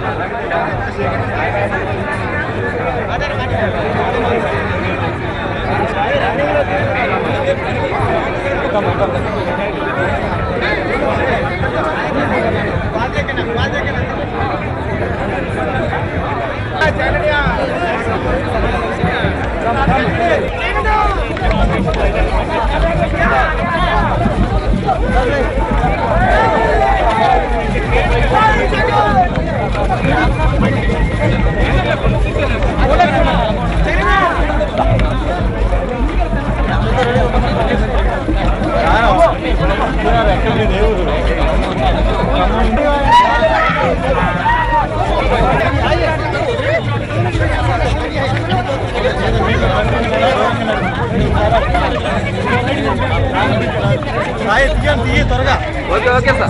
త్వరగా okay okay sir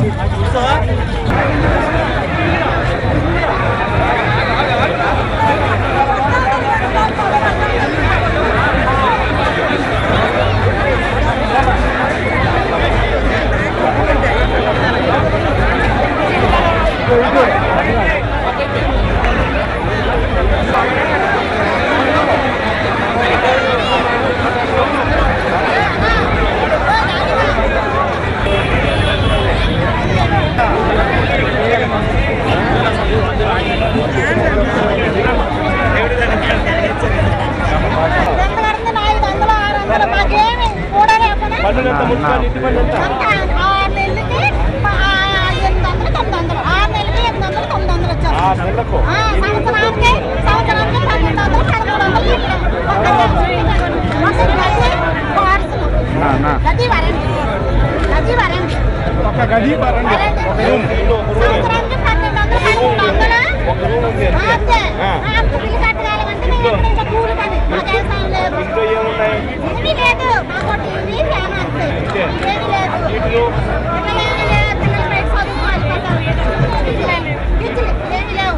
రెండు వందలు ఐదు వందలు ఆరు వందలు మాకేమి కూడా లేకుండా అంతా ఆరు నెలలకి మా- ఎనిమిది వందలు తొమ్మిది వందలు ఆరు నెలలకి ఎనిమిది వందలు తొమ్మిది వందలు వచ్చారు ఆ, సంవత్సరానికి సంవత్సరానికి పన్నెండు వందలు పదమూడు వందలు ఇట్లా. ఒక గది పార్సల్. గది వరండి గది వరండి ఒక గది పరండి సంవత్సరానికి పన్నెండు వందలు పదమూడు వందలు అంతే అంత బిల్లు కట్టగలమంటే మేము ఎక్కడ ఇంకా కూలి పని మాకేం సాయం లేదు ఏమీ లేదు మాకు టీవీ ఫ్యాన్ అంతే ఏమీ లేదు పిల్లలేమీ లేదు పిల్లలు బయట చదువుకోవాలి కదా గిజ్జలు ఏమీ లేవు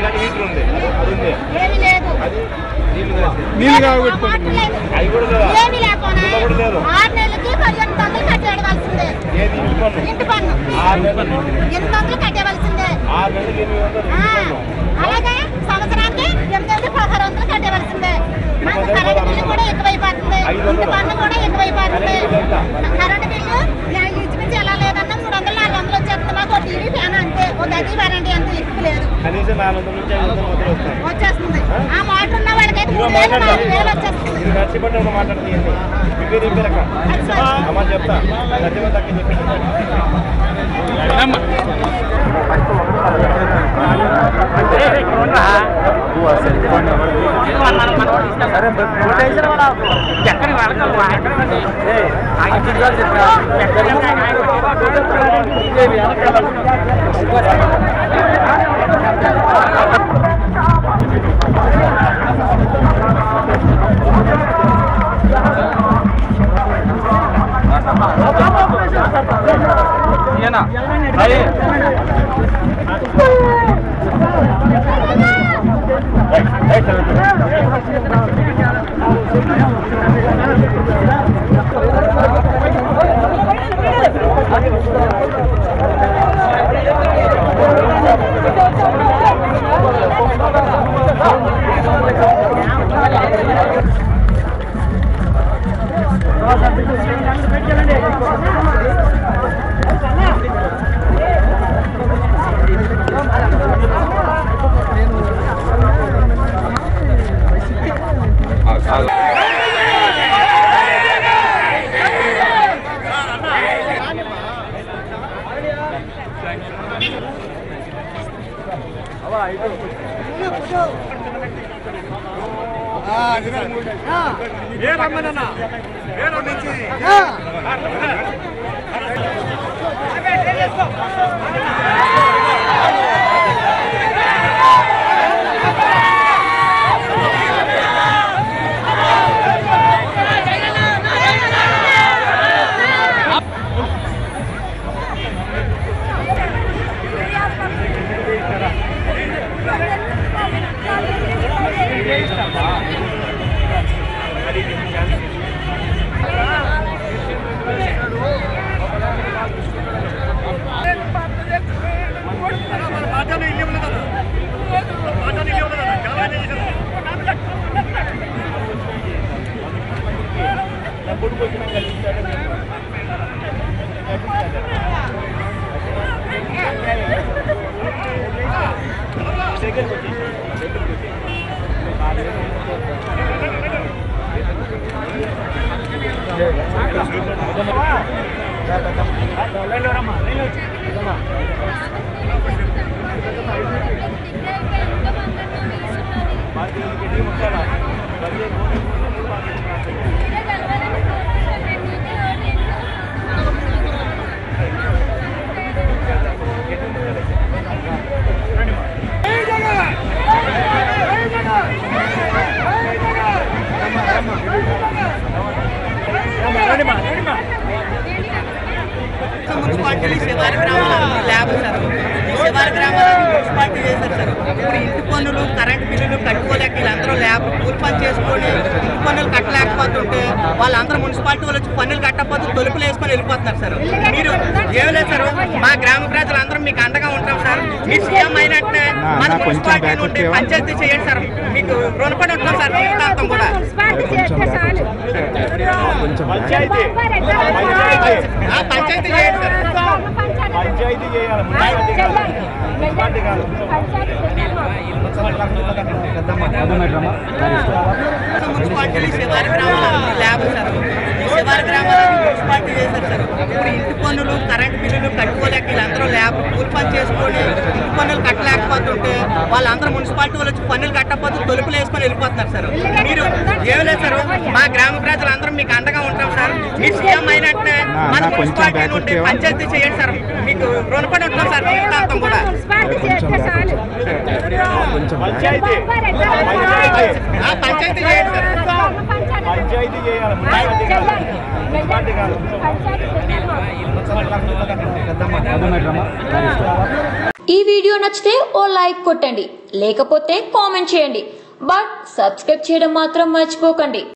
ఏమీ లేదు నీళ్ళు కాబెట్టుకుంటుంది వాటర్ లేదు. ఏమీ లేకపోయినా ఆరు నెలలకి పదిహేను వందలు కట్టేయవలసిందే ఇంటి పన్ను ఎనిమిది వందలు కట్టేవలసిందే ఆ, అలాగే సంవత్సరానికి ఎనిమిది వందలు పదహారు వందలు కట్టేవలసిందే మాకు కరెంట్ బిల్లు కూడా ఎక్కువైపోతుంది ఇంటి పన్ను కూడా ఎక్కువైపోతుంది కరెంట్ బిల్లు యా- ఇంచుమించు ఎలా లేదన్నా మూడు వందలు నాలుగు వందలు వచ్చేస్తుంది మాకు ఓ టీవీ ఫ్యాన్ అంతే ఓ గది వారంటీ అంతే ఎక్కువ లేదు కనీసం నాలుగు వందల నుంచి ఐదు వందల మధ్యలో వస్తాయి వచ్చేస్తుంది ఆ మోటార్ ఉన్న వాళ్ళకైతే మూడు వేలు నాలుగు వేలు వచ్చేస్తుంది ఇది నచ్చిపట్టిన మాట్లాడుతుంది ఇవే రిపేరక అమ్మ చెప్తా నచ్చిపోతే తక్కువ చెప్పి దగ్గరికి వచ్చేసి దగ్గరికి వచ్చేసి మున్సిపాలిటీ శివారి గ్రామాల ల్యాబ్ సార్ ఈ శివారి గ్రామాలను మున్సిపాలిటీ చేశారు సార్ ఇప్పుడు ఇంటి పన్నులు కరెంట్ బిల్లులు కట్టుకోలేక వీళ్ళందరూ ల్యాబ్ కూలి పని చేసుకొని ఇంటి పన్నులు కట్టలేకపోతుంటే వాళ్ళందరూ మున్సిపాలిటీ వాళ్ళు వచ్చి పన్నులు కట్టకపోతే తొలుపులు వేసుకొని వెళ్ళిపోతున్నారు సార్ మీరు ఏం లేదు సార్ మా గ్రామ ప్రజలందరూ మీకు అండగా ఉంటాం సార్ మీరు సీఎం అయినట్టే మన మున్సిపాలిటీ నుండి పంచాయతీ చేయండి సార్ మీకు రుణపడి ఉంటాం సార్ జీవితాంతం కూడా పంచాయతీ ఆ, పంచాయతీ చేయండి సార్ పంచాయతీ చేయాలి మున్సిపాలిటీ కాదు మున్సిపాలిటీ కాదు మున్సిపాలిటీ శివారి గ్రామాల ల్యాబ్ సార్ ఈ శివారి గ్రామాలను మున్సిపాలిటీ చేశారు సార్ ఇప్పుడు ఇంటి పన్నులు కరెంట్ బిల్లులు కట్టుకోలేక వీళ్ళందరూ ల్యాబ్ కూలి పని చేసుకొని ఇంటి పన్నులు కట్టలేకపోతుంటే వాళ్ళందరూ మున్సిపాలిటీ వాళ్ళు వచ్చి పన్నులు కట్టకపోతే తొలుపులు వేసుకొని వెళ్ళిపోతున్నారు సార్ మీరు ఏం లేదు సార్ మా గ్రామ ప్రజలందరూ మీకు అండగా ఉంటాం సార్ మీరు సీఎం అయినట్టే మన మున్సిపాలిటీ నుండి పంచాయతీ చేయండి సార్ మీకు రుణపడి ఉంటాం సార్ జీవితాంతం కూడా పంచాయతీ ఆ, పంచాయతీ చేయండి సార్ పంచాయతీ చేయాలి మున్సిపాలిటీ కాదు మున్సిపాలిటీ కాదు ఈ వీడియో నచ్చితే ఓ లైక్ కొట్టండి లేకపోతే కామెంట్ చేయండి బట్ సబ్స్క్రైబ్ చేయడం మాత్రం మర్చిపోకండి